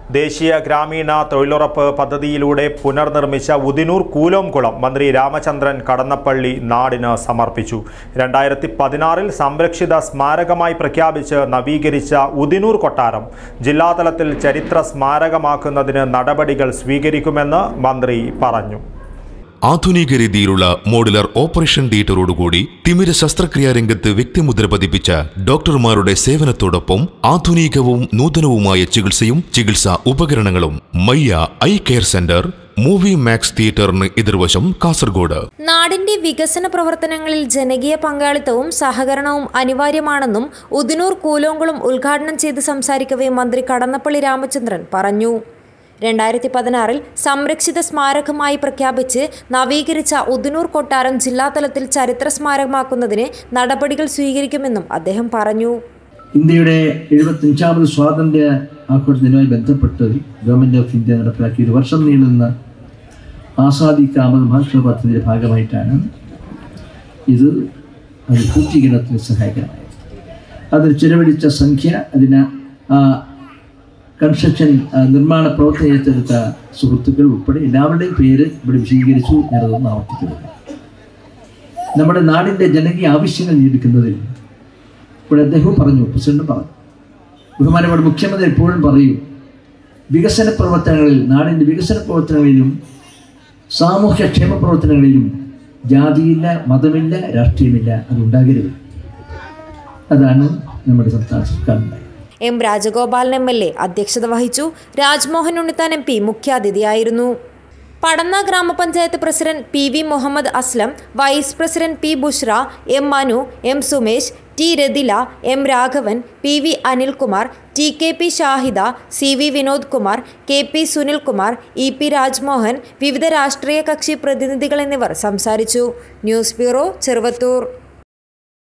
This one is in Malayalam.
ദേശീയ ഗ്രാമീണ തൊഴിലുറപ്പ് പദ്ധതിയിലൂടെ പുനർനിർമ്മിച്ച ഉദിനൂർ കൂലോംകുളം മന്ത്രി രാമചന്ദ്രൻ കടന്നപ്പള്ളി നാടിന് സമർപ്പിച്ചു രണ്ടായിരത്തി പതിനാറിൽ സംരക്ഷിത സ്മാരകമായി പ്രഖ്യാപിച്ച് നവീകരിച്ച ഉദിനൂർ കൊട്ടാരം ജില്ലാതലത്തിൽ ചരിത്ര സ്മാരകമാക്കുന്നതിന് നടപടികൾ സ്വീകരിക്കുമെന്ന് മന്ത്രി പറഞ്ഞു ആധുനിക രീതിയിലുള്ള മോഡുലർ ഓപ്പറേഷൻ തിയേറ്ററോടുകൂടി തിമിര ശസ്ത്രക്രിയാ രംഗത്ത് വ്യക്തിമുദ്ര പതിപ്പിച്ച ഡോക്ടർമാരുടെ സേവനത്തോടൊപ്പം ആധുനികവും നൂതനവുമായ ചികിത്സയും ചികിത്സാ ഉപകരണങ്ങളും Mayya eye care centre movie max തിയേറ്ററിന് എതിർവശം കാസർഗോഡ് നാടിന്റെ വികസന പ്രവർത്തനങ്ങളിൽ ജനകീയ പങ്കാളിത്തവും സഹകരണവും അനിവാര്യമാണെന്നും ഉദിനൂർ കൂലോങ്കുളം ഉദ്ഘാടനം ചെയ്ത് സംസാരിക്കവേ മന്ത്രി കടന്നപ്പള്ളി രാമചന്ദ്രൻ പറഞ്ഞു രണ്ടായിരത്തി പതിനാറിൽ സംരക്ഷിത സ്മാരകമായി പ്രഖ്യാപിച്ച് നവീകരിച്ച ഉദിനൂർ കൊട്ടാരം ജില്ലാതലത്തിൽ ചരിത്ര സ്മാരകമാക്കുന്നതിന് നടപടികൾ സ്വീകരിക്കുമെന്നും അദ്ദേഹം പറഞ്ഞു ഇന്ത്യയുടെ എഴുപത്തഞ്ചാമത് സ്വാതന്ത്ര്യ ആഘോഷ ദിനവുമായി ബന്ധപ്പെട്ട് ഗവൺമെൻറ് ഓഫ് ഇന്ത്യ നടപ്പിലാക്കിയ ഒരു വർഷം നീളുന്ന ആസാദി കാമത് മഹോത്സവ പദ്ധതിയുടെ ഭാഗമായിട്ടാണ് ഇത് അത് പൂർത്തീകരണത്തിന് സഹായകരമായത് അതിൽ ചിലവഴിച്ച സംഖ്യ അതിന് ആ കൺസ്ട്രക്ഷൻ ആ, നിർമ്മാണ പ്രവർത്തനം ഏറ്റെടുത്ത സുഹൃത്തുക്കൾ ഉൾപ്പെടെ എല്ലാവരുടെയും പേര് ഇവിടെ വിശദീകരിച്ചു ഞാനതൊന്നും ആവർത്തിക്കുന്നില്ല നമ്മുടെ നാടിൻ്റെ ജനകീയ ആവശ്യങ്ങൾ നീടിക്കുന്നതിൽ ഇവിടെ അദ്ദേഹവും പറഞ്ഞു പ്രസിഡന്റ് പറഞ്ഞു ബഹുമാനപ്പെട്ട മുഖ്യമന്ത്രി എപ്പോഴും പറയും വികസന പ്രവർത്തനങ്ങളിൽ നാടിൻ്റെ വികസന പ്രവർത്തനങ്ങളിലും സാമൂഹ്യ ക്ഷേമ പ്രവർത്തനങ്ങളിലും ജാതിയില്ല മതമില്ല രാഷ്ട്രീയമില്ല അതുണ്ടാകരുത് അതാണ് നമ്മുടെ സംസ്ഥാന സർക്കാരിൻ്റെ M Rajagopalan M L A അധ്യക്ഷത വഹിച്ചു രാജ്മോഹൻ ഉണ്ണിത്താൻ എം പി മുഖ്യാതിഥിയായിരുന്നു പടന്ന ഗ്രാമപഞ്ചായത്ത് president P V Muhammad Aslam vice president P Bushra M Manu M Sumesh T Ratheela M Raghavan P V Anilkumar T K P Shahida C V Vinod Kumar K P Sunilkumar E P Rajmohan വിവിധ രാഷ്ട്രീയ കക്ഷി പ്രതിനിധികൾ എന്നിവർ സംസാരിച്ചു ന്യൂസ് ബ്യൂറോ ചെറുവത്തൂർ